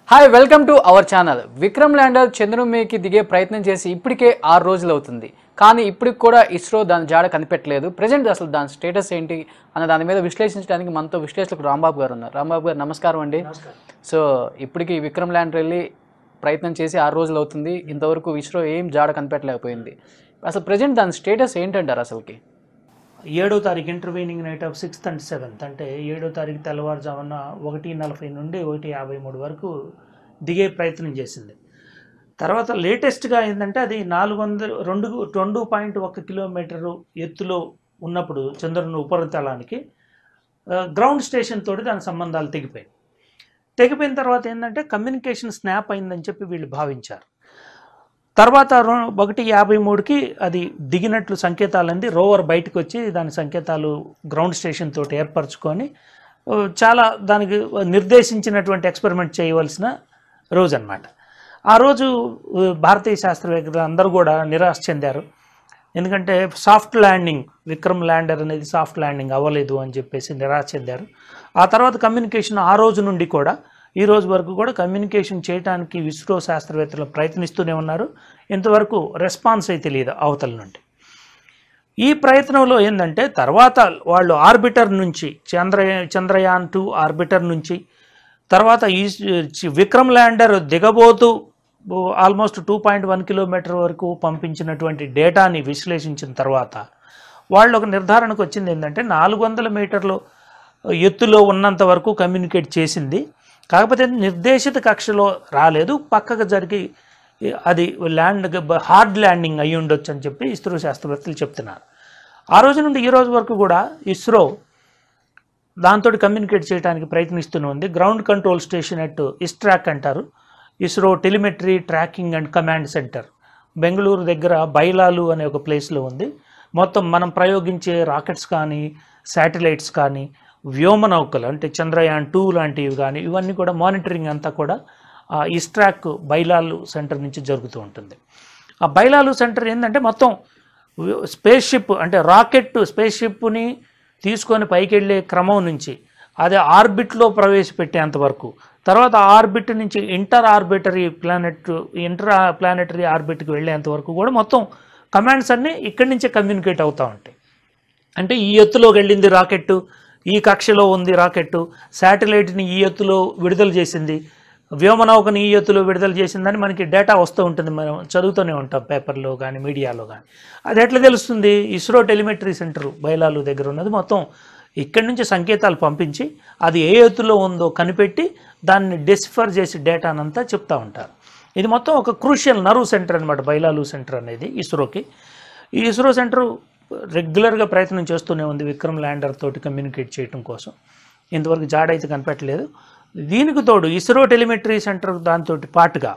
Hi welcome to our channel Vikram lander చంద్రుని మీదకి దిగే ప్రయత్నం చేసి ఇప్పటికే ఆరు రోజులు అవుతుంది కానీ ఇప్పటికి కూడా ఇస్రో దాని జాడ కనిపెట్టలేదు ప్రజెంట్ అసలు దాని స్టేటస్ ఏంటి అన్న దాని మీద విశ్లేషించడానికి మనతో విశ్లేషకుడు రాంబాబు గారు ఉన్నారు రాంబాబు గారు నమస్కారం అండి సో ఇప్పటికి విక్రమ్ ల్యాండర్ వెళ్ళి ప్రయత్నం చేసి ఆరు రోజులు అవుతుంది ఇంతవరకు ఇస్రో ఏం జాడ కనిపెట్టలేకపోయింది అసలు ప్రజెంట్ దాని స్టేటస్ ఏంటంటారు అసలుకి ఏడో తారీఖు intervening night of sixth and seventh అంటే ఏడో తారీఖు తెల్లవారుజామున ఒకటి నలభై నుండి ఒకటి యాభై మూడు వరకు దిగే ప్రయత్నం చేసింది తర్వాత లేటెస్ట్గా ఏంటంటే అది నాలుగు వందల రెండు రెండు పాయింట్ ఒక కిలోమీటరు ఎత్తులో ఉన్నప్పుడు చంద్రుని ఉపరితలానికి ఆ, గ్రౌండ్ స్టేషన్ తోటి దాని సంబంధాలు తెగిపోయాయి తెగిపోయిన తర్వాత ఏంటంటే కమ్యూనికేషన్ స్నాప్ అయిందని చెప్పి వీళ్ళు భావించారు తర్వాత రొ- ఒకటి యాభై మూడుకి అది దిగినట్లు సంకేతాలు అంది రోవర్ బయటకు వచ్చి దాని సంకేతాలు గ్రౌండ్ స్టేషన్ తోటి ఏర్పరచుకొని ఆ, చాలా దానికి నిర్దేశించినటువంటి ఎక్స్పెరిమెంట్ చేయవలసిన రోజు అన్నమాట ఆ రోజు ఆ, భారతీయ శాస్త్రవేత్తలు అందరూ కూడా నిరాశ చెందారు ఎందుకంటే సాఫ్ట్ ల్యాండింగ్ విక్రమ్ ల్యాండర్ అనేది సాఫ్ట్ ల్యాండింగ్ అవ్వలేదు అని చెప్పేసి నిరాశ చెందారు ఆ తర్వాత కమ్యూనికేషన్ ఆ రోజు నుండి కూడా ఈ రోజు వరకు కూడా కమ్యూనికేషన్ చేయడానికి ఇస్రో శాస్త్రవేత్తలు ప్రయత్నిస్తూనే ఉన్నారు ఇంతవరకు రెస్పాన్స్ అయితే తెలియదు అవతల నుండి ఈ ప్రయత్నంలో ఏంటంటే తర్వాత వాళ్ళు ఆర్బిటర్ నుంచి చంద్ర చంద్రయాన్ టూ ఆర్బిటర్ నుంచి తర్వాత ఈ చి- విక్రమ్ ల్యాండర్ దిగబోతూ almost two point one kilometre వరకు పంపించినటువంటి డేటాని విశ్లేషించిన తర్వాత వాళ్ళు ఒక నిర్ధారణకు వచ్చింది ఏంటంటే నాలుగు వందల మీటర్లు ఎత్తులో ఉన్నంత వరకు కమ్యూనికేట్ చేసింది కాకపోతే నిర్దేశిత కక్షలో రాలేదు పక్కకు జరిగి అది ల్యాండ్ హార్డ్ ల్యాండింగ్ అయి ఉండొచ్చు అని చెప్పి ఇస్రో శాస్త్రవేత్తలు చెప్తున్నారు ఆ రోజు నుండి ఈ రోజు వరకు కూడా ఇస్రో దాంతో కమ్యూనికేట్ చేయడానికి ప్రయత్నిస్తూనే ఉంది ground control station at ISTRAC అంటారు ISRO telemetry tracking and command centre Bengaluru దగ్గర బైలాలు అనే ఒక ప్లేస్లో ఉంది మొత్తం మనం ప్రయోగించే రాకెట్స్ కానీ శాటిలైట్స్ కానీ వ్యోమ నౌకలు అంటే చంద్రయాన్ టూ లాంటివి కానీ ఇవన్నీ కూడా మానిటరింగ్ అంతా కూడా ఆ ఇస్ట్రాక్ బైలాలు సెంటర్ నుంచి జరుగుతూ ఉంటుంది ఆ బైలాలు సెంటర్ ఏంటంటే మొత్తం స్పేస్ షిప్ అంటే రాకెట్ స్పేస్ షిప్ని తీసుకొని పైకి వెళ్ళే క్రమం నుంచి అది ఆర్బిట్లో ప్రవేశపెట్టేంత వరకు తర్వాత ఆర్బిట్ నుంచి inter orbitary planet inter planetary ఆర్బిట్కి వెళ్ళేంత వరకు కూడా మొత్తం కమాండ్స్ అన్నీ ఇక్కడి నుంచే కమ్యూనికేట్ అవుతూ ఉంటాయి అంటే ఈ ఎత్తులోకి వెళ్ళింది రాకెట్ ఈ కక్షలో ఉంది రాకెట్ శాటిలైట్ని ఈ ఎత్తులో విడుదల చేసింది వ్యోమనౌకని ఈ ఎత్తులో విడుదల చేసిందని మనకి డేటా వస్తూ ఉంటుంది మనం చదువుతూనే ఉంటాం పేపర్లో కానీ మీడియాలో కానీ అది ఎట్లా తెలుస్తుంది ఇస్రో టెలిమెట్రీ సెంటర్ బయలాలు దగ్గర ఉన్నది మొత్తం ఇక్కడి నుంచి సంకేతాలు పంపించి అది ఏ ఎత్తులో ఉందో కనిపెట్టి దాన్ని డెసిఫర్ చేసి డేటానంతా చెప్తా ఉంటారు ఇది మొత్తం ఒక క్రూషియల్ నర్వ్ సెంటర్ అనమాట బైలాలు సెంటర్ అనేది ఇస్రోకి ఈ ఇస్రో సెంటర్ రెగ్యులర్గా ప్రయత్నం చేస్తూనే ఉంది విక్రమ్ ల్యాండర్ తోటి కమ్యూనికేట్ చేయడం కోసం ఇంతవరకు జాడ అయితే కనిపెట్టలేదు దీనికి తోడు ఇస్రో టెలిమెట్రీ సెంటర్ దాంతో పాటుగా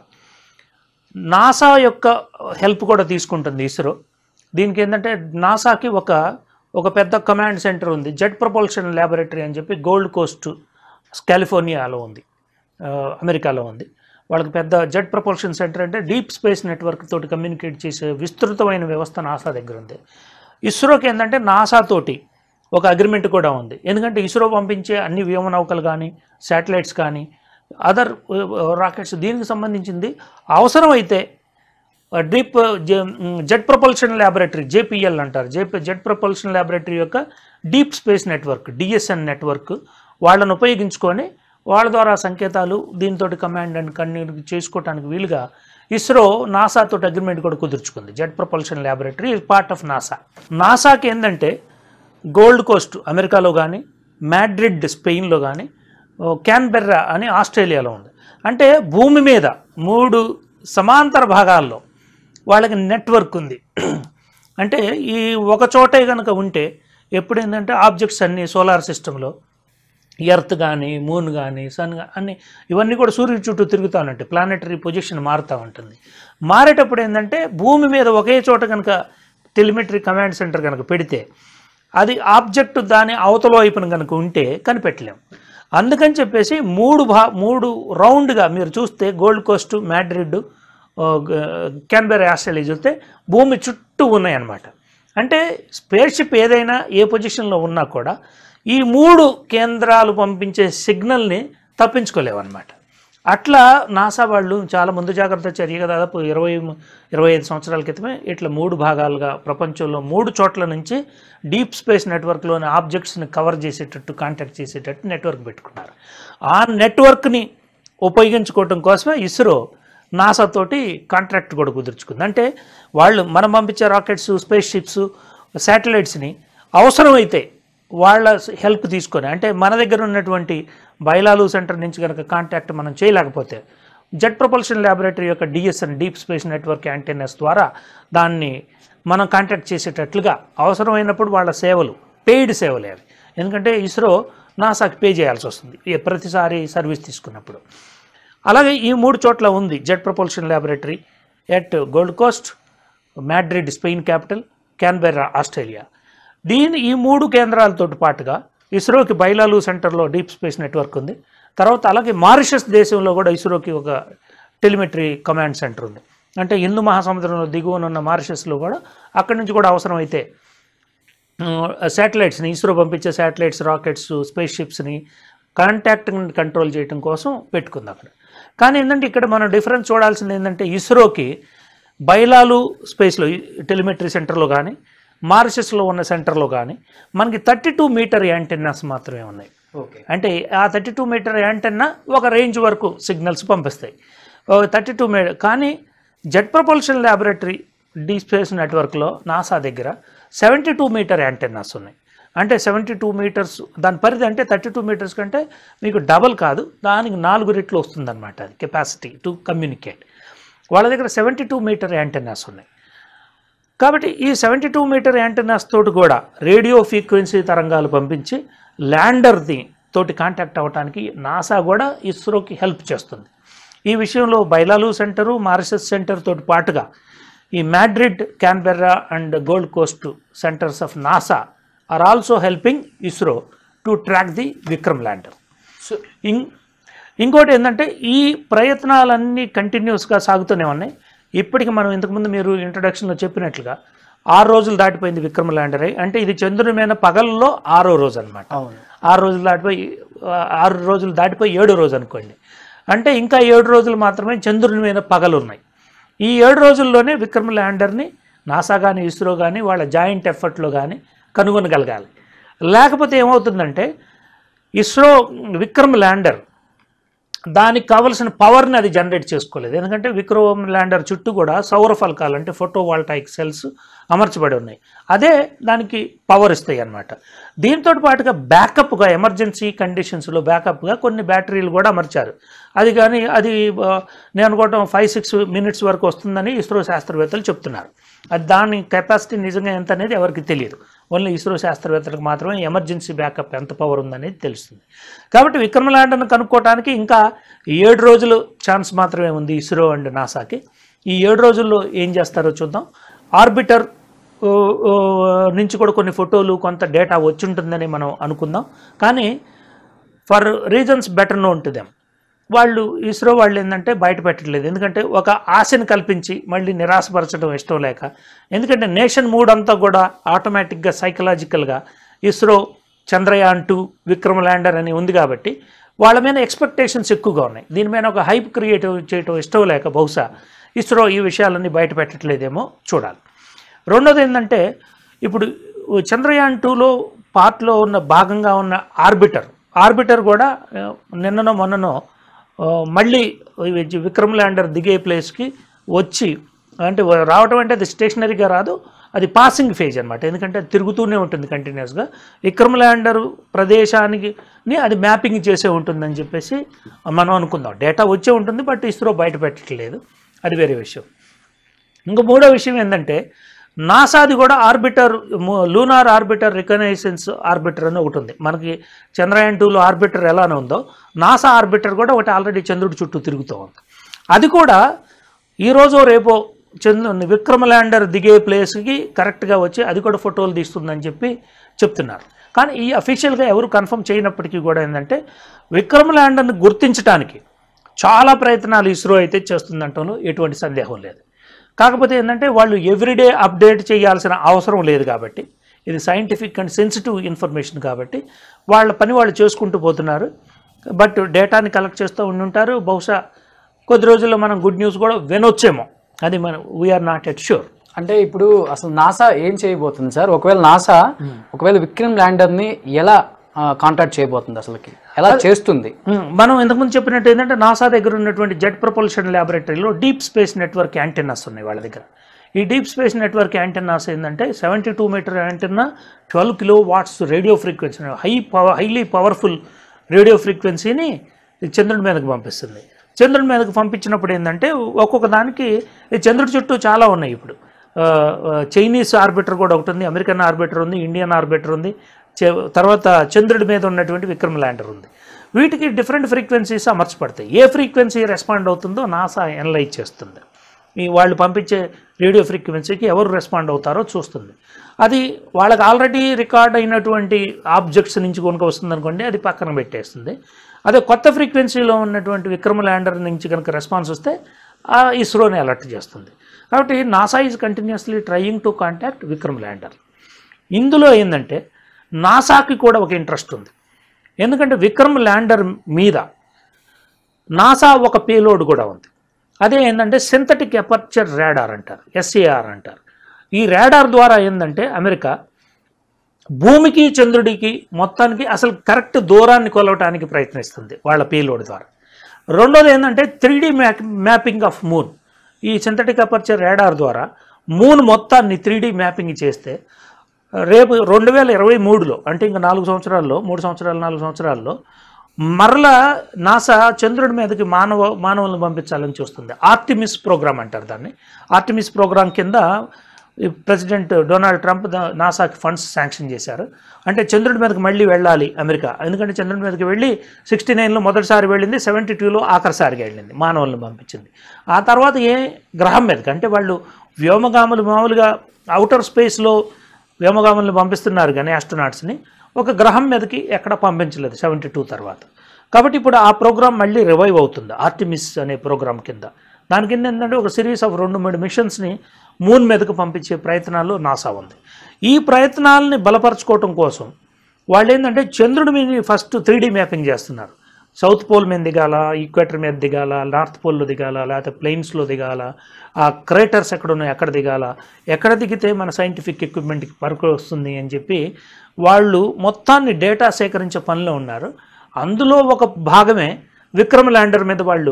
నాసా యొక్క హెల్ప్ కూడా తీసుకుంటుంది ఇస్రో దీనికి ఏంటంటే నాసాకి ఒక ఒక పెద్ద కమాండ్ సెంటర్ ఉంది జెట్ ప్రొపల్షన్ ల్యాబొరేటరీ అని చెప్పి గోల్డ్ కోస్ట్ కాలిఫోర్నియాలో ఉంది ఆ, అమెరికాలో ఉంది వాళ్ళకి పెద్ద జెట్ ప్రొపల్షన్ సెంటర్ అంటే డీప్ స్పేస్ నెట్వర్క్ తోటి కమ్యూనికేట్ చేసే విస్తృతమైన వ్యవస్థ నాసా దగ్గర ఉంది ఇస్రోకి ఏంటంటే నాసా తోటి ఒక అగ్రిమెంట్ కూడా ఉంది ఎందుకంటే ఇస్రో పంపించే అన్ని వ్యోమనౌకలు కానీ శాటిలైట్స్ కానీ అదర్ రాకెట్స్ దీనికి సంబంధించింది అవసరమైతే deep jet propulsion laboratory JPL అంటారు జేపీ జెట్ ప్రొపల్షన్ ల్యాబొరేటరీ యొక్క deep space network DSN network వాళ్ళను ఉపయోగించుకొని వాళ్ళ ద్వారా సంకేతాలు దీంతో కమాండ్ అండ్ కన్యూ చేసుకోవడానికి వీలుగా ఇస్రో నాసాతో అగ్రిమెంట్ కూడా కుదుర్చుకుంది jet propulsion laboratory is part of NASA నాసాకి ఏంటంటే గోల్డ్ కోస్ట్ అమెరికాలో కానీ మ్యాడ్రిడ్ స్పెయిన్లో కానీ క్యాన్బెర్రా అని ఆస్ట్రేలియాలో ఉంది అంటే భూమి మీద మూడు సమాంతర భాగాల్లో వాళ్ళకి నెట్వర్క్ ఉంది అంటే ఈ ఒక చోటే కనుక ఉంటే ఎప్పుడు ఏంటంటే ఆబ్జెక్ట్స్ అన్నీ సోలార్ సిస్టంలో ఎర్త్ కానీ మూన్ కానీ సన్ గా- అన్ని ఇవన్నీ కూడా సూర్యుడి చుట్టూ తిరుగుతూ ఉంటాయి ప్లానెటరీ పొజిషన్ మారుతూ ఉంటుంది మారేటప్పుడు ఏంటంటే భూమి మీద ఒకే చోట కనుక టెలిమెట్రీ కమాండ్ సెంటర్ కనుక పెడితే అది ఆబ్జెక్ట్ దాని అవతల వైపున కనుక ఉంటే కనిపెట్టలేం అందుకని చెప్పేసి మూడు భా మూడు రౌండ్గా మీరు చూస్తే gold coast Madrid Canberra Australia చూస్తే భూమి చుట్టూ ఉన్నాయన్నమాట అంటే స్పేస్ షిప్ ఏదైనా ఏ పొజిషన్లో ఉన్నా కూడా ఈ మూడు కేంద్రాలు పంపించే సిగ్నల్ని తప్పించుకోలేవన్నమాట అట్లా నాసా వాళ్ళు చాలా ముందు జాగ్రత్త చర్యగా దాదాపు ఇరవై ఇరవై ఐదు సంవత్సరాల క్రితమే ఇట్లా మూడు భాగాలుగా ప్రపంచంలో మూడు చోట్ల నుంచి డీప్ స్పేస్ నెట్వర్క్లోని ఆబ్జెక్ట్స్ని కవర్ చేసేటట్టు కాంటాక్ట్ చేసేటట్టు నెట్వర్క్ పెట్టుకున్నారు ఆ నెట్వర్క్ని ఉపయోగించుకోవటం కోసమే ఇస్రో నాసా తోటి కాంట్రాక్ట్ కూడా కుదుర్చుకుంది అంటే వాళ్ళు మనం పంపించే రాకెట్స్ స్పేస్ షిప్స్ శాటిలైట్స్ని అవసరమైతే వాళ్ళ హెల్ప్ తీసుకొని అంటే మన దగ్గర ఉన్నటువంటి బైలాలు సెంటర్ నుంచి కనుక కాంటాక్ట్ మనం చేయలేకపోతే జెట్ ప్రొపల్షన్ ల్యాబొరేటరీ యొక్క DSN deep space network antennas ద్వారా దాన్ని మనం కాంటాక్ట్ చేసేటట్లుగా అవసరమైనప్పుడు వాళ్ళ సేవలు పెయిడ్ సేవలే అవి ఎందుకంటే ఇస్రో నాసాకి పే చేయాల్సి వస్తుంది ఈ ప్రతిసారి సర్వీస్ తీసుకున్నప్పుడు అలాగే ఈ మూడు చోట్ల ఉంది jet propulsion laboratory at gold coast Madrid Spain capital Canberra Australia దీని ఈ మూడు కేంద్రాలతో పాటుగా ఇస్రోకి బైలాలు సెంటర్లో డీప్ స్పేస్ నెట్వర్క్ ఉంది తర్వాత అలాగే మారిషస్ దేశంలో కూడా ఇస్రోకి ఒక టెలిమెట్రీ కమాండ్ సెంటర్ ఉంది అంటే హిందూ మహాసముద్రంలో దిగువన ఉన్న మారిషస్లో కూడా అక్కడి నుంచి కూడా అవసరమైతే శాటిలైట్స్ని ఇస్రో పంపించే శాటిలైట్స్ రాకెట్స్ స్పేస్ షిప్స్ని కాంటాక్ట్ కంట్రోల్ చేయడం కోసం పెట్టుకుంది అక్కడ కానీ ఏంటంటే ఇక్కడ మనం డిఫరెన్స్ చూడాల్సింది ఏంటంటే ఇస్రోకి బైలాలు స్పేస్లో టెలిమెట్రీ సెంటర్లో కానీ మారిషస్లో ఉన్న సెంటర్లో కానీ మనకి థర్టీ టూ మీటర్ యాంటెన్నాస్ మాత్రమే ఉన్నాయి ఓకే అంటే ఆ థర్టీ టూ మీటర్ యాంటెన్నా ఒక రేంజ్ వరకు సిగ్నల్స్ పంపిస్తాయి థర్టీ టూ మీటర్ కానీ jet propulsion laboratory deep space నెట్వర్క్లో నాసా దగ్గర సెవెంటీ టూ మీటర్ యాంటెన్నాస్ ఉన్నాయి అంటే సెవెంటీ టూ మీటర్స్ దాని పరిధి అంటే థర్టీ టూ మీటర్స్ కంటే మీకు డబల్ కాదు దానికి నాలుగు రెట్లు వస్తుందన్నమాట అది కెపాసిటీ టు కమ్యూనికేట్ వాళ్ళ దగ్గర సెవెంటీ టూ మీటర్ యాంటెన్నాస్ ఉన్నాయి కాబట్టి ఈ సెవెంటీ టూ మీటర్ యాంటెనాస్ తోటి కూడా రేడియో ఫ్రీక్వెన్సీ తరంగాలు పంపించి ల్యాండర్ది తోటి కాంటాక్ట్ అవ్వడానికి నాసా కూడా ఇస్రోకి హెల్ప్ చేస్తుంది ఈ విషయంలో బైలాలు సెంటరు మారిషస్ సెంటర్ తోటి పాటుగా ఈ Madrid Canberra and gold coast centres of NASA are also helping ISRO to track the Vikram lander so ఇం ఇంకోటి ఏంటంటే ఈ ప్రయత్నాలన్నీ కంటిన్యూస్గా సాగుతూనే ఉన్నాయి ఇప్పటికి మనం ఇంతకుముందు మీరు ఇంట్రడక్షన్లో చెప్పినట్లుగా ఆరు రోజులు దాటిపోయింది విక్రమ్ ల్యాండర్ అయి అంటే ఇది చంద్రుని మీద పగల్లో ఆరో రోజు అనమాట అవును ఆరు రోజులు దాటిపోయి ఆ, ఆరు రోజులు దాటిపోయి ఏడో రోజు అనుకోండి అంటే ఇంకా ఏడు రోజులు మాత్రమే చంద్రుని మీద పగలు ఉన్నాయి ఈ ఏడు రోజుల్లోనే విక్రమ్ ల్యాండర్ని నాసా కానీ ఇస్రో కానీ వాళ్ళ జాయింట్ ఎఫర్ట్లో కానీ కనుగొనగలగాలి లేకపోతే ఏమవుతుందంటే ఇస్రో విక్రమ్ ల్యాండర్ దానికి కావలసిన పవర్ని అది జనరేట్ చేసుకోలేదు ఎందుకంటే విక్రమ్ ల్యాండర్ చుట్టూ కూడా సౌర ఫలకాలు అంటే ఫోటో వాల్టాయిక్ సెల్స్ అమర్చబడి ఉన్నాయి అదే దానికి పవర్ ఇస్తాయి అన్నమాట దీంతో పాటుగా బ్యాకప్గా ఎమర్జెన్సీ కండిషన్స్లో బ్యాకప్గా కొన్ని బ్యాటరీలు కూడా అమర్చారు అది కానీ అది ఆ, నేను అనుకోవటం ఫైవ్ సిక్స్ మినిట్స్ వరకు వస్తుందని ఇస్రో శాస్త్రవేత్తలు చెప్తున్నారు అది దాని కెపాసిటీ నిజంగా ఎంత అనేది ఎవరికి తెలియదు ఓన్లీ ఇస్రో శాస్త్రవేత్తలకు మాత్రమే ఎమర్జెన్సీ బ్యాకప్ ఎంత పవర్ ఉందనేది తెలుస్తుంది కాబట్టి విక్రమ్ ల్యాండర్ను కనుక్కోవడానికి ఇంకా ఏడు రోజులు ఛాన్స్ మాత్రమే ఉంది ఇస్రో అండ్ నాసాకి ఈ ఏడు రోజుల్లో ఏం చేస్తారో చూద్దాం ఆర్బిటర్ ఓ, ఓ, నుంచి కూడా కొన్ని ఫోటోలు కొంత డేటా వచ్చి ఉంటుందని మనం అనుకుందాం కానీ for reasons better known to them వాళ్ళు ఇస్రో వాళ్ళు ఏంటంటే బయట పెట్టట్లేదు ఎందుకంటే ఒక ఆశని కల్పించి మళ్ళీ నిరాశపరచడం ఇష్టం లేక ఎందుకంటే నేషన్ మూడ్ అంతా కూడా ఆటోమేటిక్గా సైకలాజికల్గా ఇస్రో చంద్రయాన్ టూ విక్రమ్ ల్యాండర్ అని ఉంది కాబట్టి వాళ్ళ మీద ఎక్స్పెక్టేషన్స్ ఎక్కువగా ఉన్నాయి దీని మీద ఒక హైప్ క్రియేట్ చేయటం ఇష్టం లేక బహుశా ఇస్రో ఈ విషయాలన్నీ బయట పెట్టట్లేదేమో చూడాలి రెండోది ఏంటంటే ఇప్పుడు చంద్రయాన్ టూలో పార్ట్లో ఉన్న భాగంగా ఉన్న ఆర్బిటర్ ఆర్బిటర్ కూడా ఆ, నిన్ననో మొన్ననో ఆ, మళ్ళీ ఈ విక్రమ్ ల్యాండర్ దిగే ప్లేస్కి వచ్చి అంటే రావటం అంటే అది స్టేషనరీగా రాదు అది పాసింగ్ ఫేజ్ అనమాట ఎందుకంటే అది తిరుగుతూనే ఉంటుంది కంటిన్యూస్గా విక్రమ్ ల్యాండర్ ప్రదేశానికి ని అది మ్యాపింగ్ చేసే ఉంటుందని చెప్పేసి మనం అనుకుందాం డేటా వచ్చే ఉంటుంది బట్ ఇస్రో బయట పెట్టట్లేదు అది వేరే విషయం ఇంకో మూడో విషయం ఏంటంటే నాసాది కూడా orbiter lunar orbiter reconnaissance orbiter అని ఒకటి ఉంది మనకి చంద్రయాన్ టూలో ఆర్బిటర్ ఎలానే ఉందో నాసా ఆర్బిటర్ కూడా ఒకటి ఆల్రెడీ చంద్రుడి చుట్టూ తిరుగుతూ ఉంది అది కూడా ఈరోజు రేపో చంద్రు విక్రమ ల్యాండర్ దిగే ప్లేస్కి కరెక్ట్గా వచ్చి అది కూడా ఫోటోలు తీస్తుందని చెప్పి చెప్తున్నారు కానీ ఈ అఫీషియల్గా ఎవరు కన్ఫర్మ్ చేయనప్పటికీ కూడా ఏంటంటే విక్రమ ల్యాండర్ని గుర్తించడానికి చాలా ప్రయత్నాలు ఇస్రో అయితే చేస్తుందంటంలో ఎటువంటి సందేహం లేదు కాకపోతే ఏంటంటే వాళ్ళు ఎవ్రీడే అప్డేట్ చేయాల్సిన అవసరం లేదు కాబట్టి ఇది సైంటిఫిక్ అండ్ సెన్సిటివ్ ఇన్ఫర్మేషన్ కాబట్టి వాళ్ళ పని వాళ్ళు చేసుకుంటూ పోతున్నారు బట్ డేటాని కలెక్ట్ చేస్తూ ఉండి ఉంటారు బహుశా కొద్ది రోజుల్లో మనం గుడ్ న్యూస్ కూడా వినొచ్చేమో అది మనం వీఆర్ నాట్ ఎట్ షూర్ అంటే ఇప్పుడు అసలు నాసా ఏం చేయబోతుంది సార్ ఒకవేళ నాసా ఒకవేళ విక్రమ్ ల్యాండర్ ని ఎలా కాంటాక్ట్ చేయబోతుంది అసలుకి ఎలా చేస్తుంది మ్మ్. మనం ఇంతకుముందు చెప్పినట్టు ఏంటంటే నాసా దగ్గర ఉన్నటువంటి జెట్ ప్రొపల్షన్ ల్యాబొరేటరీలో డీప్ స్పేస్ నెట్వర్క్ యాంటెన్నాస్ ఉన్నాయి వాళ్ళ దగ్గర ఈ డీప్ స్పేస్ నెట్వర్క్ యాంటెన్నాస్ ఏంటంటే seventy two metre antenna twelve kilo watts radio frequency high power highly powerful radio ఫ్రీక్వెన్సీని ఈ చంద్రుడి మీదకి పంపిస్తుంది చంద్రుడి మీదకి పంపించినప్పుడు ఏంటంటే ఒక్కొక్క దానికి ఈ చంద్రుడి చుట్టూ చాలా ఉన్నాయి ఇప్పుడు ఆ, ఆ, చైనీస్ ఆర్బిటర్ కూడా ఒకటి ఉంది అమెరికన్ ఆర్బిటర్ ఉంది ఇండియన్ ఆర్బిటర్ ఉంది చే- తర్వాత చంద్రుడి మీద ఉన్నటువంటి విక్రమ్ ల్యాండర్ ఉంది వీటికి డిఫరెంట్ ఫ్రీక్వెన్సీస్ అమర్చబడతాయి ఏ ఫ్రీక్వెన్సీ రెస్పాండ్ అవుతుందో నాసా ఎనలైజ్ చేస్తుంది ఈ వాళ్ళు పంపించే రేడియో ఫ్రీక్వెన్సీకి ఎవరు రెస్పాండ్ అవుతారో చూస్తుంది అది వాళ్ళకి ఆల్రెడీ రికార్డ్ అయినటువంటి ఆబ్జెక్ట్స్ నుంచి కనుక వస్తుంది అనుకోండి అది పక్కన పెట్టేస్తుంది అదే కొత్త ఫ్రీక్వెన్సీలో ఉన్నటువంటి విక్రమ్ ల్యాండర్ నుంచి కనుక రెస్పాన్స్ వస్తే ఆ ఇస్రోని అలర్ట్ చేస్తుంది కాబట్టి NASA is continuously trying to contact Vikram lander ఇందులో ఏంటంటే నాసాకి కూడా ఒక ఇంట్రెస్ట్ ఉంది ఎందుకంటే విక్రమ్ ల్యాండర్ మీద నాసా ఒక పేలోడ్ కూడా ఉంది అదే ఏంటంటే సింథటిక్ ఎపర్చర్ రాడార్ అంటారు ఎస్ఏఆర్ అంటారు ఈ రాడార్ ద్వారా ఏంటంటే అమెరికా భూమికి చంద్రుడికి మొత్తానికి అసలు కరెక్ట్ దూరాన్ని కొలవటానికి ప్రయత్నిస్తుంది వాళ్ళ పేలోడ్ ద్వారా రెండోది ఏంటంటే three D mapping of moon ఈ సింథటిక్ అపర్చర్ రాడార్ ద్వారా మూన్ మొత్తాన్ని త్రీ డి మ్యాపింగ్ చేస్తే రేపు రెండు వేల ఇరవై మూడులో అంటే ఇంకా నాలుగు సంవత్సరాల్లో మూడు సంవత్సరాలు నాలుగు సంవత్సరాల్లో మరలా నాసా చంద్రుడి మీదకి మానవ మానవులను పంపించాలని చూస్తుంది ఆర్టిమిస్ ప్రోగ్రామ్ అంటారు దాన్ని ఆర్టిమిస్ ప్రోగ్రామ్ కింద ఈ ప్రెసిడెంట్ డొనాల్డ్ ట్రంప్ దా- నాసాకి ఫండ్స్ శాంక్షన్ చేశారు అంటే చంద్రుడి మీదకి మళ్ళీ వెళ్ళాలి అమెరికా ఎందుకంటే చంద్రుడి మీదకి వెళ్ళి సిక్స్టీ నైన్లో మొదటిసారి వెళ్ళింది సెవెంటీ టూలో ఆఖరిసారిగా వెళ్ళింది మానవులను పంపించింది ఆ తర్వాత ఏ గ్రహం మీదకి అంటే వాళ్ళు వ్యోమగాములు మామూలుగా అవుటర్ స్పేస్లో వ్యోమగాములను పంపిస్తున్నారు కానీ ఆస్ట్రోనాట్స్ని ఒక గ్రహం మీదకి ఎక్కడ పంపించలేదు సెవెంటీ టూ తర్వాత కాబట్టి ఇప్పుడు ఆ ప్రోగ్రామ్ మళ్ళీ రివైవ్ అవుతుంది ఆర్టిమిస్ అనే ప్రోగ్రామ్ కింద దాని కింద ఏంటంటే ఒక సిరీస్ ఆఫ్ రెండు మూడు మిషన్స్ని మూన్ మీదకు పంపించే ప్రయత్నాల్లో నాసా ఉంది ఈ ప్రయత్నాలని బలపరచుకోవటం కోసం వాళ్ళు ఏంటంటే చంద్రుడి మీద ఫస్ట్ త్రీ మ్యాపింగ్ చేస్తున్నారు సౌత్ పోల్ మీద దిగాల ఈక్వేటర్ మీద దిగాల నార్త్ పోల్లో దిగాల లేకపోతే ప్లెయిన్స్లో దిగాల ఆ క్రేటర్స్ ఎక్కడ ఉన్నాయో ఎక్కడ దిగాల ఎక్కడ దిగితే మన సైంటిఫిక్ ఎక్విప్మెంట్కి పరకు వస్తుంది అని చెప్పి వాళ్ళు మొత్తాన్ని డేటా సేకరించే పనిలో ఉన్నారు అందులో ఒక భాగమే విక్రమ్ ల్యాండర్ మీద వాళ్ళు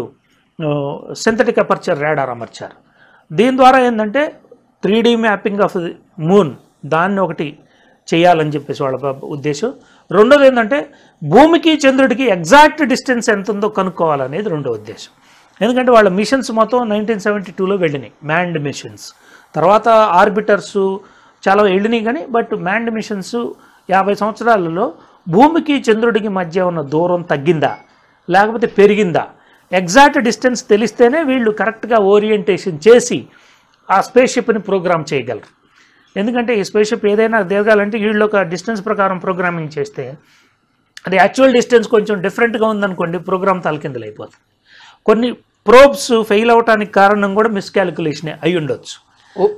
సింథటిక్ అపర్చర్ రాడార్ అమర్చారు దీని ద్వారా ఏంటంటే three D mapping of the moon దాన్ని ఒకటి చేయాలని చెప్పేసి వాళ్ళ ప- ఉద్దేశం రెండోది ఏంటంటే భూమికి చంద్రుడికి ఎగ్జాక్ట్ డిస్టెన్స్ ఎంత ఉందో కనుక్కోవాలనేది రెండో ఉద్దేశం ఎందుకంటే వాళ్ళ మిషన్స్ మొత్తం నైన్టీన్ సెవెంటీ టూలో వెళ్ళినాయి మ్యాండ్ మిషన్స్ తర్వాత ఆర్బిటర్స్ చాలా వెళ్ళినాయి కానీ బట్ మ్యాండ్ మిషన్స్ యాభై సంవత్సరాలలో భూమికి చంద్రుడికి మధ్య ఉన్న దూరం తగ్గిందా లేకపోతే పెరిగిందా ఎగ్జాక్ట్ డిస్టెన్స్ తెలిస్తేనే వీళ్ళు కరెక్ట్గా ఓరియంటేషన్ చేసి ఆ స్పేస్ షిప్ని ప్రోగ్రామ్ చేయగలరు ఎందుకంటే ఈ స్పేస్ షిప్ ఏదైనా దిగాలంటే వీళ్ళు ఒక డిస్టెన్స్ ప్రకారం ప్రోగ్రామింగ్ చేస్తే అది యాక్చువల్ డిస్టెన్స్ కొంచెం డిఫరెంట్గా ఉందనుకోండి ప్రోగ్రామ్ తలకిందులు అయిపోతుంది కొన్ని ప్రోబ్స్ ఫెయిల్ అవడానికి కారణం కూడా మిస్కాలిక్యులేషనే అయి ఉండొచ్చు ఓ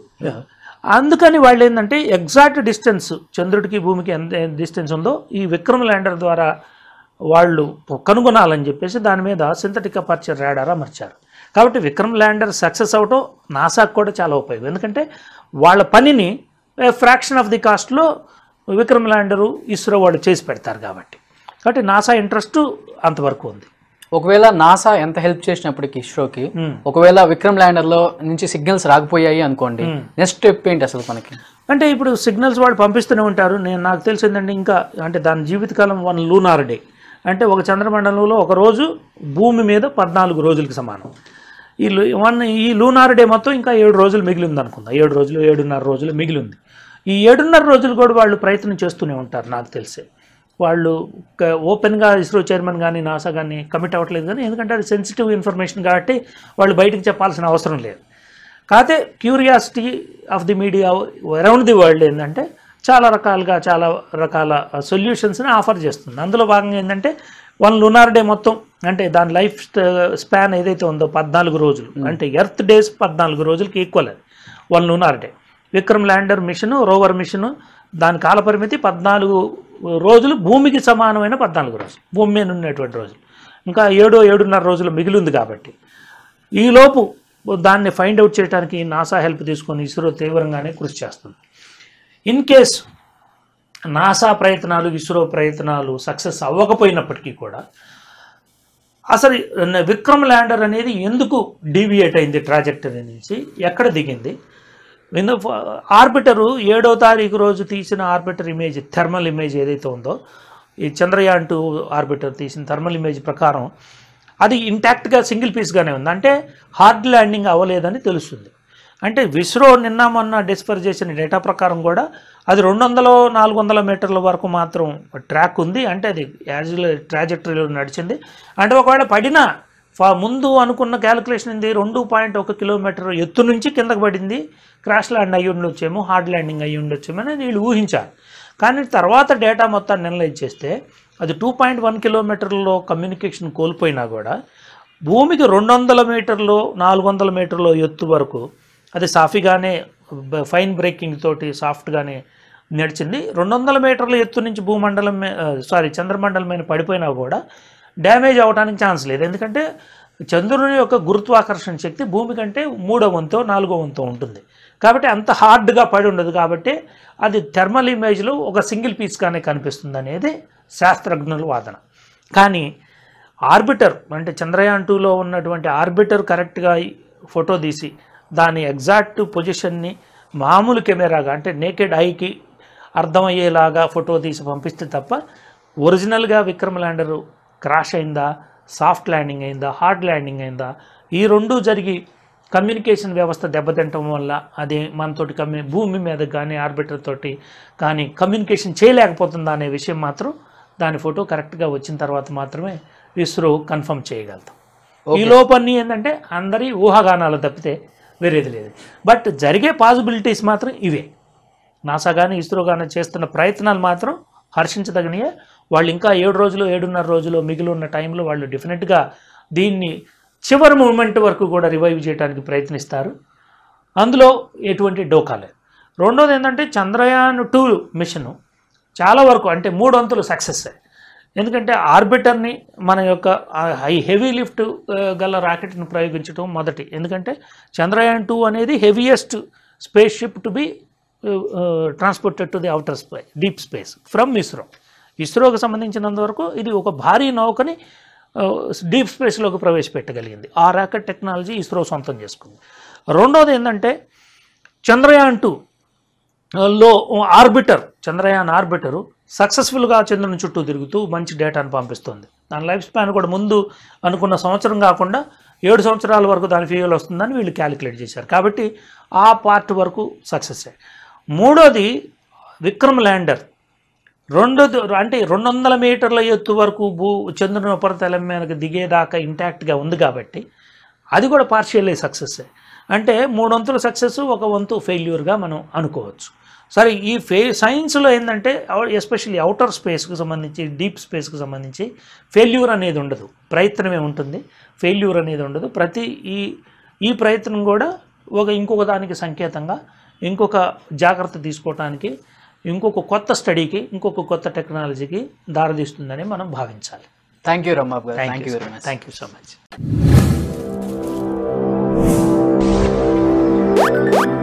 అందుకని వాళ్ళు ఏంటంటే ఎగ్జాక్ట్ డిస్టెన్స్ చంద్రుడికి భూమికి ఎంత డిస్టెన్స్ ఉందో ఈ విక్రమ్ ల్యాండర్ ద్వారా వాళ్ళు కనుగొనాలని చెప్పేసి దాని మీద సింథటిక్ అపర్చర్ రాడార్ అమర్చారు కాబట్టి విక్రమ్ ల్యాండర్ సక్సెస్ అవటం నాసాకు కూడా చాలా ఉపయోగం ఎందుకంటే వాళ్ళ పనిని ఫ్రాక్షన్ ఆఫ్ ది కాస్ట్లో విక్రమ్ ల్యాండరు ఇస్రో వాళ్ళు చేసి పెడతారు కాబట్టి కాబట్టి నాసా ఇంట్రెస్ట్ అంతవరకు ఉంది ఒకవేళ నాసా ఎంత హెల్ప్ చేసినప్పటికీ ఇస్రోకి Hmm. ఒకవేళ విక్రమ్ ల్యాండర్ లో నుంచి సిగ్నల్స్ రాకపోయాయి అనుకోండి నెక్స్ట్ స్టెప్ ఏంటి అసలు మనకి అంటే ఇప్పుడు సిగ్నల్స్ వాడు పంపిస్తూనే ఉంటారు నేను నాకు తెలిసిందండి ఇంకా అంటే దాని జీవితకాలం వన్ లూనార్ డే అంటే ఒక చంద్రమండలంలో ఒక రోజు భూమి మీద పద్నాలుగు రోజులకి సమానం ఈ లు- వన్ ఈ లూనార్ డే మొత్తం ఇంకా ఏడు రోజులు మిగిలి ఉంది అనుకుందా ఏడు రోజులు ఏడున్నర రోజులు మిగిలి ఉంది ఈ ఏడున్నర రోజులు కూడా వాళ్ళు ప్రయత్నం చేస్తూనే ఉంటారు నాకు తెలిసి వాళ్ళు క- ఓపెన్గా ఇస్రో చైర్మన్ కానీ నాసా కానీ కమిట్ అవ్వట్లేదు కానీ ఎందుకంటే అది సెన్సిటివ్ ఇన్ఫర్మేషన్ కాబట్టి వాళ్ళు బయటికి చెప్పాల్సిన అవసరం లేదు కాకపోతే curiosity of the media around the world ఏంటంటే చాలా రకాలుగా చాలా రకాల సొల్యూషన్స్ని ఆఫర్ చేస్తుంది అందులో భాగంగా ఏంటంటే వన్ లునార్ డే మొత్తం అంటే దాని లైఫ్ స్పాన్ ఏదైతే ఉందో పద్నాలుగు రోజులు అంటే ఎర్త్ డేస్ పద్నాలుగు రోజులకి ఈక్వల్ అది one lunar day Vikram lander mission rover mission దాని కాలపరిమితి పద్నాలుగు రోజులు భూమికి సమానమైన పద్నాలుగు రోజులు భూమి మీద ఉన్నటువంటి రోజులు ఇంకా ఏడో ఏడున్నర రోజులు మిగిలింది కాబట్టి ఈలోపు దాన్ని ఫైండ్ అవుట్ చేయడానికి నాసా హెల్ప్ తీసుకొని ఇస్రో తీవ్రంగానే కృషి చేస్తుంది ఇన్ కేస్ నాసా ప్రయత్నాలు ఇస్రో ప్రయత్నాలు సక్సెస్ అవ్వకపోయినప్పటికీ కూడా అసలు విక్రమ్ ల్యాండర్ అనేది ఎందుకు డీవియేట్ అయింది ట్రాజెక్టరీ నుంచి ఎక్కడ దిగింది విన్ ఆర్బిటరు ఏడో తారీఖు రోజు తీసిన ఆర్బిటర్ ఇమేజ్ థర్మల్ ఇమేజ్ ఏదైతే ఉందో ఈ చంద్రయాన్ టూ ఆర్బిటర్ తీసిన థర్మల్ ఇమేజ్ ప్రకారం అది ఇంటాక్ట్గా సింగిల్ పీస్గానే ఉంది అంటే హార్డ్ ల్యాండింగ్ అవ్వలేదని తెలుస్తుంది అంటే విస్రో నిన్న మొన్న డిస్ఫర్ చేసిన డేటా ప్రకారం కూడా అది రెండు వందలు నాలుగు వందల మీటర్ల వరకు మాత్రం ట్రాక్ ఉంది అంటే అది యాజ్ ట్రాజెక్టరీలో నడిచింది అంటే ఒకవేళ పడినా ఫా- ముందు అనుకున్న క్యాలిక్యులేషన్ ఉంది రెండు పాయింట్ ఒక కిలోమీటర్ ఎత్తు నుంచి కిందకు పడింది క్రాష్ ల్యాండ్ అయ్యి ఉండొచ్చేమో హార్డ్ ల్యాండింగ్ అయ్యి ఉండొచ్చేమో అని వీళ్ళు ఊహించారు కానీ తర్వాత డేటా మొత్తాన్ని అనలైజ్ చేస్తే అది టూ పాయింట్ వన్ కిలోమీటర్లో కమ్యూనికేషన్ కోల్పోయినా కూడా భూమికి రెండు వందల మీటర్లు నాలుగు వందల మీటర్లు ఎత్తు వరకు అది సాఫీగానే బ- ఫైన్ బ్రేకింగ్ తోటి సాఫ్ట్గానే నడిచింది రెండు వందల మీటర్ల ఎత్తు నుంచి భూమండలం మీ- ఆ, సారీ చంద్రమండలం మీద పడిపోయినా కూడా డ్యామేజ్ అవడానికి ఛాన్స్ లేదు ఎందుకంటే చంద్రుని యొక్క గురుత్వాకర్షణ శక్తి భూమి కంటే మూడో వంతో నాలుగో వంతో ఉంటుంది కాబట్టి అంత హార్డ్గా పడి ఉండదు కాబట్టి అది థర్మల్ ఇమేజ్లో ఒక సింగిల్ పీస్గానే కనిపిస్తుంది అనేది శాస్త్రజ్ఞుల వాదన కానీ ఆర్బిటర్ అంటే చంద్రయాన్ టూలో ఉన్నటువంటి ఆర్బిటర్ కరెక్ట్గా ఫోటో తీసి దాని ఎగ్జాక్ట్ పొజిషన్ని మామూలు కెమెరాగా అంటే నేకెడ్ ఐకి అర్థమయ్యేలాగా ఫోటో తీసి పంపిస్తే తప్ప ఒరిజినల్గా విక్రమ్ ల్యాండరు క్రాష్ అయిందా సాఫ్ట్ ల్యాండింగ్ అయిందా హార్డ్ ల్యాండింగ్ అయిందా ఈ రెండు జరిగి కమ్యూనికేషన్ వ్యవస్థ దెబ్బతింటం వల్ల అది మనతోటి కమ్యూ భూమి మీద కానీ ఆర్బిటర్ తోటి కానీ కమ్యూనికేషన్ చేయలేకపోతుందా అనే విషయం మాత్రం దాని ఫోటో కరెక్ట్గా వచ్చిన తర్వాత మాత్రమే ఇస్రో కన్ఫర్మ్ చేయగలుగుతాం ఈ లోపన్ని ఏంటంటే అందరి ఊహాగానాలు తప్పితే వేరేది లేదు బట్ జరిగే పాసిబిలిటీస్ మాత్రం ఇవే నాసా కానీ ఇస్రో కానీ చేస్తున్న ప్రయత్నాలు మాత్రం హర్షించదగినయే వాళ్ళు ఇంకా ఏడు రోజులు ఏడున్నర రోజులు మిగిలి ఉన్న టైంలో వాళ్ళు డెఫినెట్గా దీన్ని చివరి మూమెంట్ వరకు కూడా రివైవ్ చేయడానికి ప్రయత్నిస్తారు అందులో ఎటువంటి డోకా లేదు రెండోది ఏంటంటే చంద్రయాన్ టూ మిషన్ చాలా వరకు అంటే మూడు వంతులు సక్సెస్ ఎందుకంటే ఆర్బిటర్ని మన యొక్క హై హెవీ లిఫ్ట్ గల రాకెట్ని ప్రయోగించడం మొదటి ఎందుకంటే చంద్రయాన్ టూ అనేది heaviest space ship to be transported to the outer space deep space from ISRO ఇస్రోకి సంబంధించినంత వరకు ఇది ఒక భారీ నౌకని డీప్ స్పేస్లోకి ప్రవేశపెట్టగలిగింది ఆ రాకెట్ టెక్నాలజీ ఇస్రో సొంతం చేసుకుంది రెండోది ఏంటంటే చంద్రయాన్ టూ లో ఆర్బిటర్ చంద్రయాన్ ఆర్బిటరు సక్సెస్ఫుల్గా చంద్రుని చుట్టూ తిరుగుతూ మంచి డేటాను పంపిస్తుంది దాని లైఫ్ స్పాన్ కూడా ముందు అనుకున్న సంవత్సరం కాకుండా ఏడు సంవత్సరాల వరకు దాని ఫ్యూయల్ వస్తుందని వీళ్ళు క్యాలిక్యులేట్ చేశారు కాబట్టి ఆ పార్ట్ వరకు సక్సెస్ మూడోది విక్రమ్ ల్యాండర్ రెండు అంటే రెండు వందల మీటర్ల ఎత్తు వరకు భూ చంద్రుని ఉపరితలం మీదకి దిగేదాకా ఇంటాక్ట్గా ఉంది కాబట్టి అది కూడా పార్షియల్లీ సక్సెస్ అంటే మూడు వంతుల సక్సెస్ ఒక వంతు ఫెయిల్యూర్గా మనం అనుకోవచ్చు సరే ఈ ఫే సైన్స్లో ఏంటంటే ఎస్పెషల్లీ అవుటర్ స్పేస్కి సంబంధించి డీప్ స్పేస్కి సంబంధించి ఫెయిల్యూర్ అనేది ఉండదు ప్రయత్నమే ఉంటుంది ఫెయిల్యూర్ అనేది ఉండదు ప్రతి ఈ ఈ ప్రయత్నం కూడా ఒక ఇంకొక దానికి సంకేతంగా ఇంకొక జాగ్రత్త తీసుకోవటానికి ఇంకొక కొత్త స్టడీకి ఇంకొక కొత్త టెక్నాలజీకి దారితీస్తుందని మనం భావించాలి థ్యాంక్ యూ రమ్మాబ్ గారు thank thank you you very much thank you so much